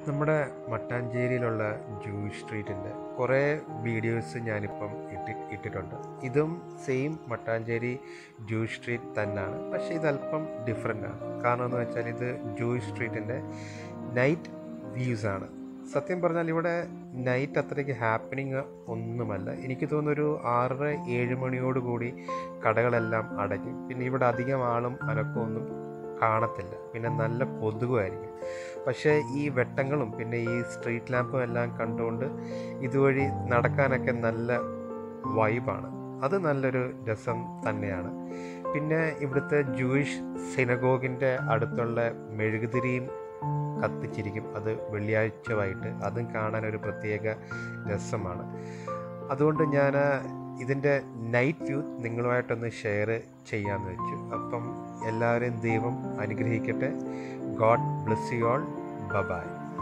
നമ്മുടെ മട്ടാഞ്ചേരിയിലുള്ള ജൂയിഷ് സ്ട്രീറ്റിൻ്റെ കുറേ വീഡിയോസ് ഞാനിപ്പം ഇട്ടി ഇട്ടിട്ടുണ്ട് ഇതും സെയിം മട്ടാഞ്ചേരി ജൂയിഷ് സ്ട്രീറ്റ് തന്നെയാണ് പക്ഷേ ഇതല്പം ഡിഫറെൻ്റ് ആണ് കാരണം എന്ന് വെച്ചാൽ ഇത് ജൂയിഷ് സ്ട്രീറ്റിൻ്റെ നൈറ്റ് വ്യൂസ് ആണ് സത്യം പറഞ്ഞാൽ ഇവിടെ നൈറ്റ് അത്രയ്ക്ക് ഹാപ്പനിങ് ഒന്നുമല്ല എനിക്ക് തോന്നുന്നൊരു ആറര ഏഴ് മണിയോട് കൂടി കടകളെല്ലാം അടയ്ക്കും പിന്നെ ഇവിടെ അധികം ആളും അനക്കമൊന്നും കാണത്തില്ല പിന്നെ നല്ല കൊതുകുമായിരിക്കും പക്ഷേ ഈ വെട്ടങ്ങളും പിന്നെ ഈ സ്ട്രീറ്റ് ലാമ്പും എല്ലാം കണ്ടുകൊണ്ട് ഇതുവഴി നടക്കാനൊക്കെ നല്ല വൈബാണ് അത് നല്ലൊരു രസം തന്നെയാണ് പിന്നെ ഇവിടുത്തെ ജൂയിഷ് സിനഗോഗിൻ്റെ അടുത്തുള്ള മെഴുകുതിരിയും കത്തിച്ചിരിക്കും അത് വെള്ളിയാഴ്ച വൈകിട്ട് അതും കാണാൻ ഒരു പ്രത്യേക രസമാണ് അതുകൊണ്ട് ഞാൻ ഇതിൻ്റെ നൈറ്റ് വ്യൂ നിങ്ങളുമായിട്ടൊന്ന് ഷെയർ ചെയ്യാമെന്ന് വെച്ചു അപ്പം എല്ലാവരെയും ദൈവം അനുഗ്രഹിക്കട്ടെ God bless you all bye-bye